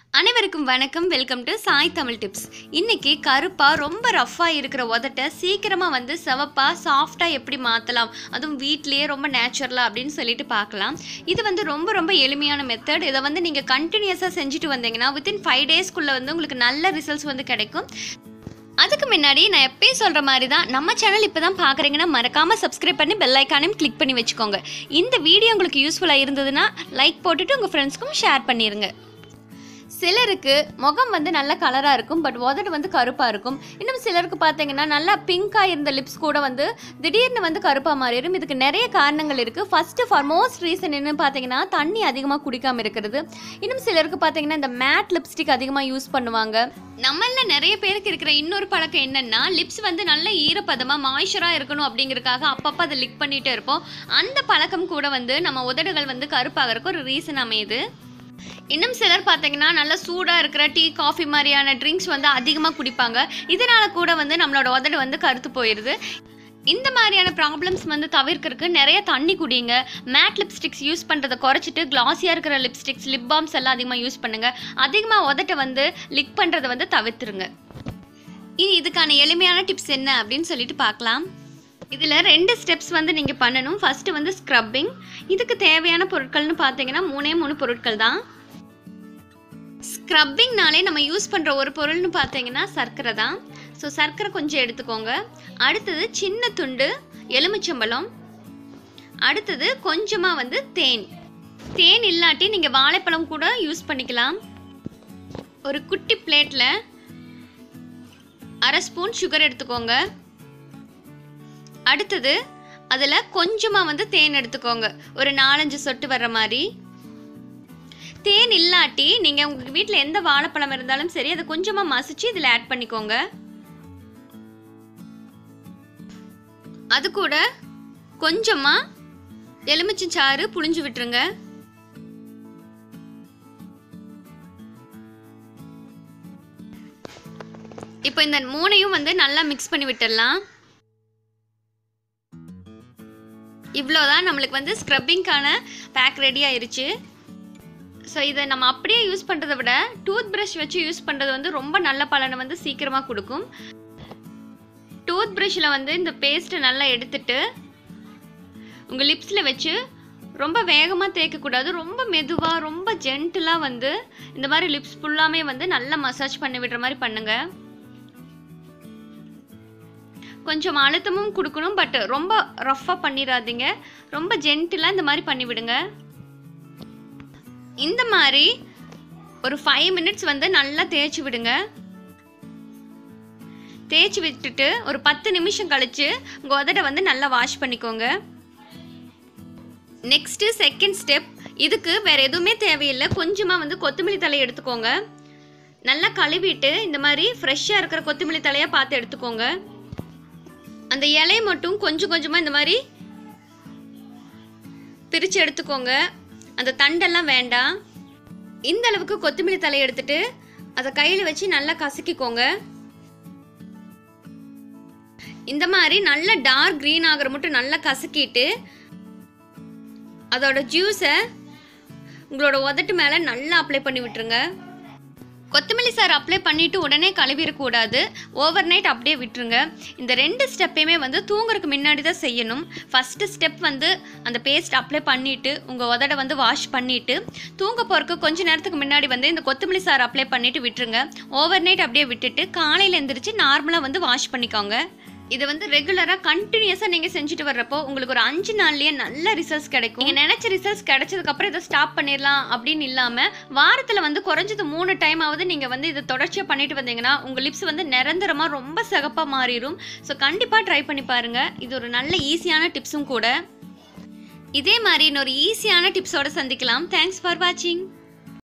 அனைவருக்கும் வணக்கம் welcome to Sai Tamil tips இன்னைக்கு கருப்பா ரொம்ப ரஃப்பா இருக்கிற உதட்டை சீக்கிரமா வந்து சிவப்பா சாஃப்டா எப்படி மாத்தலாம் அதுவும் வீட்லயே ரொம்ப நேச்சுரலா அப்படின்னு சொல்லிட்டு பார்க்கலாம் இது வந்து ரொம்ப ரொம்ப எளிமையான மெத்தட் இதை வந்து நீங்க கண்டினியூஸா செஞ்சுட்டு வந்தீங்கன்னா வித்தின் ஃபைவ் டேஸ்க்குள்ள வந்து உங்களுக்கு நல்ல ரிசல்ட்ஸ் வந்து கிடைக்கும் அதுக்கு முன்னாடி நான் எப்பயும் சொல்கிற மாதிரி தான் நம்ம சேனல் இப்போ தான் பார்க்குறீங்கன்னா மறக்காமல் சப்ஸ்கிரைப் பண்ணி பெல் ஐக்கானையும் கிளிக் பண்ணி வச்சுக்கோங்க இந்த வீடியோ உங்களுக்கு யூஸ்ஃபுல்லாக இருந்ததுன்னா லைக் போட்டுட்டு உங்கள் ஃப்ரெண்ட்ஸ்க்கும் ஷேர் பண்ணிடுங்க சிலருக்கு முகம் வந்து நல்ல கலராக இருக்கும் பட் உதடு வந்து கருப்பாக இருக்கும் இன்னும் சிலருக்கு பார்த்தீங்கன்னா நல்லா பிங்காக இருந்த லிப்ஸ் கூட வந்து திடீர்னு வந்து கருப்பாக மாறிடும் இதுக்கு நிறைய காரணங்கள் இருக்குது ஃபஸ்ட்டு ஃபார்மோஸ்ட் ரீசன் என்ன பார்த்தீங்கன்னா தண்ணி அதிகமாக குடிக்காமல் இருக்கிறது இன்னும் சிலருக்கு பார்த்தீங்கன்னா இந்த மேட் லிப்ஸ்டிக் அதிகமாக யூஸ் பண்ணுவாங்க நம்மள நிறைய பேருக்கு இருக்கிற இன்னொரு பழக்கம் என்னன்னா லிப்ஸ் வந்து நல்ல ஈரப்பதமாக மாய்ச்சராக இருக்கணும் அப்படிங்கறதுக்காக அப்பப்போ அதை லிக் பண்ணிகிட்டே இருப்போம் அந்த பழக்கம் கூட வந்து நம்ம உதடுகள் வந்து கருப்பாகிறதுக்கு ஒரு ரீசன் அமையுது இன்னும் சிலர் பார்த்தீங்கன்னா நல்ல சூடாக இருக்கிற டீ காஃபி மாதிரியான ட்ரிங்க்ஸ் வந்து அதிகமாக குடிப்பாங்க இதனால கூட வந்து நம்மளோட உதடு வந்து கருத்து போயிடுது இந்த மாதிரியான ப்ராப்ளம்ஸ் வந்து தவிர்க்கறதுக்கு நிறைய தண்ணி குடிங்க மேட் லிப்ஸ்டிக்ஸ் யூஸ் பண்ணுறதை குறைச்சிட்டு கிளாஸியாக இருக்கிற லிப்ஸ்டிக்ஸ் லிப் பாம்ஸ் எல்லாம் அதிகமாக யூஸ் பண்ணுங்கள் அதிகமாக உதட்டை வந்து லிக் பண்ணுறதை வந்து தவிர்த்துருங்க இனி இதுக்கான எளிமையான டிப்ஸ் என்ன அப்படின்னு சொல்லிட்டு பார்க்கலாம் இதில் ரெண்டு ஸ்டெப்ஸ் வந்து நீங்கள் பண்ணணும் ஃபஸ்ட்டு வந்து ஸ்க்ரப்பிங் இதுக்கு தேவையான பொருட்கள்னு பார்த்தீங்கன்னா மூணே மூணு பொருட்கள் தான் ஸ்க்ரப்பிங்னாலே நம்ம யூஸ் பண்ணுற ஒரு பொருள்னு பார்த்தீங்கன்னா சர்க்கரை தான் ஸோ சர்க்கரை கொஞ்சம் எடுத்துக்கோங்க அடுத்தது சின்ன துண்டு எலுமிச்சம்பழம் அடுத்தது கொஞ்சமாக வந்து தேன் தேன் இல்லாட்டி நீங்கள் வாழைப்பழம் கூட யூஸ் பண்ணிக்கலாம் ஒரு குட்டி பிளேட்டில் அரை ஸ்பூன் சுகர் எடுத்துக்கோங்க அடுத்தது அதில் கொஞ்சமாக வந்து தேன் எடுத்துக்கோங்க ஒரு நாலஞ்சு சொட்டு வர்ற மாதிரி தேன் இல்லாட்டி நீங்கள் உங்கள் வீட்டில் எந்த வாழைப்பழம் இருந்தாலும் சரி அதை கொஞ்சமாக மசிச்சு இதில் ஆட் பண்ணிக்கோங்க அது கூட கொஞ்சமாக எலுமிச்சம் சாறு புழிஞ்சு விட்டுருங்க இப்போ இந்த மூணையும் வந்து நல்லா மிக்ஸ் பண்ணி விட்டுடலாம் இவ்வளோதான் நம்மளுக்கு வந்து ஸ்க்ரப்பிங்க்கான பேக் ரெடி ஆயிருச்சு ஸோ இதை நம்ம அப்படியே யூஸ் பண்ணுறதை விட டூத் ப்ரஷ் வச்சு யூஸ் பண்ணுறது வந்து ரொம்ப நல்ல பலனை வந்து சீக்கிரமாக கொடுக்கும் டூத் ப்ரஷ்ஷில் வந்து இந்த பேஸ்ட்டை நல்லா எடுத்துட்டு உங்கள் லிப்ஸில் வச்சு ரொம்ப வேகமாக தேய்க்கக்கூடாது ரொம்ப மெதுவாக ரொம்ப ஜென்டிலாக வந்து இந்த மாதிரி லிப்ஸ் ஃபுல்லாமே வந்து நல்லா மசாஜ் பண்ணி விடுற மாதிரி பண்ணுங்கள் கொஞ்சம் அழுத்தமும் கொடுக்கணும் பட் ரொம்ப ரஃப்பாக பண்ணிடாதீங்க ரொம்ப ஜென்டிலாக இந்த மாதிரி பண்ணி விடுங்க இந்த மாதிரி ஒரு ஃபைவ் மினிட்ஸ் வந்து நல்லா தேய்ச்சி விடுங்க தேய்ச்சி விட்டுட்டு ஒரு பத்து நிமிஷம் கழிச்சு உங்கள் உதடை வந்து நல்லா வாஷ் பண்ணிக்கோங்க நெக்ஸ்ட்டு செகண்ட் ஸ்டெப் இதுக்கு வேற எதுவுமே தேவையில்லை கொஞ்சமாக வந்து கொத்தமல்லி தலை எடுத்துக்கோங்க நல்லா கழுவிட்டு இந்த மாதிரி ஃப்ரெஷ்ஷாக இருக்கிற கொத்தமல்லி தலையாக பார்த்து எடுத்துக்கோங்க அந்த இலையை மட்டும் கொஞ்சம் கொஞ்சமாக இந்த மாதிரி பிரித்து எடுத்துக்கோங்க அந்த தண்டெல்லாம் வேண்டாம் இந்த அளவுக்கு கொத்தமல்லி தலை எடுத்துட்டு அதை கையில் வச்சு நல்லா கசக்கிக்கோங்க இந்த மாதிரி நல்ல டார்க் க்ரீன் ஆகிற மட்டும் நல்லா கசக்கிட்டு அதோட ஜூஸை உங்களோட உதட்டு மேலே நல்லா அப்ளை பண்ணி விட்டுருங்க கொத்தமல்லி சார் அப்ளை பண்ணிவிட்டு உடனே கழுவிடக்கூடாது ஓவர் நைட் அப்படியே விட்டுருங்க இந்த ரெண்டு ஸ்டெப்பையுமே வந்து தூங்குறதுக்கு முன்னாடி தான் செய்யணும் ஃபஸ்ட்டு ஸ்டெப் வந்து அந்த பேஸ்ட் அப்ளை பண்ணிவிட்டு உங்கள் உதட வந்து வாஷ் பண்ணிவிட்டு தூங்க போகிறதுக்கு கொஞ்ச நேரத்துக்கு முன்னாடி வந்து இந்த கொத்தமல்லி சார் அப்ளை பண்ணிவிட்டு விட்டுருங்க ஓவர் நைட் அப்படியே விட்டுட்டு காலையில் எழுந்திரிச்சு நார்மலாக வந்து வாஷ் பண்ணிக்கோங்க இதை வந்து ரெகுலராக கண்டினியூஸாக நீங்கள் செஞ்சுட்டு வர்றப்போ உங்களுக்கு ஒரு அஞ்சு நாள்லயே நல்ல ரிசல்ட்ஸ் கிடைக்கும் நீங்கள் நினச்ச ரிசல்ட்ஸ் கிடைச்சதுக்கப்புறம் இதை ஸ்டாப் பண்ணிடலாம் அப்படின்னு இல்லாமல் வாரத்தில் வந்து குறைஞ்சது மூணு டைம் ஆகுது நீங்கள் வந்து இதை தொடர்ச்சியாக பண்ணிட்டு வந்தீங்கன்னா உங்கள் லிப்ஸ் வந்து நிரந்தரமாக ரொம்ப சிகப்பாக மாறிடும் ஸோ கண்டிப்பாக ட்ரை பண்ணி பாருங்கள் இது ஒரு நல்ல ஈஸியான டிப்ஸும் கூட இதே மாதிரி இன்னொரு ஈஸியான டிப்ஸோட சந்திக்கலாம் தேங்க்ஸ் ஃபார் வாட்சிங்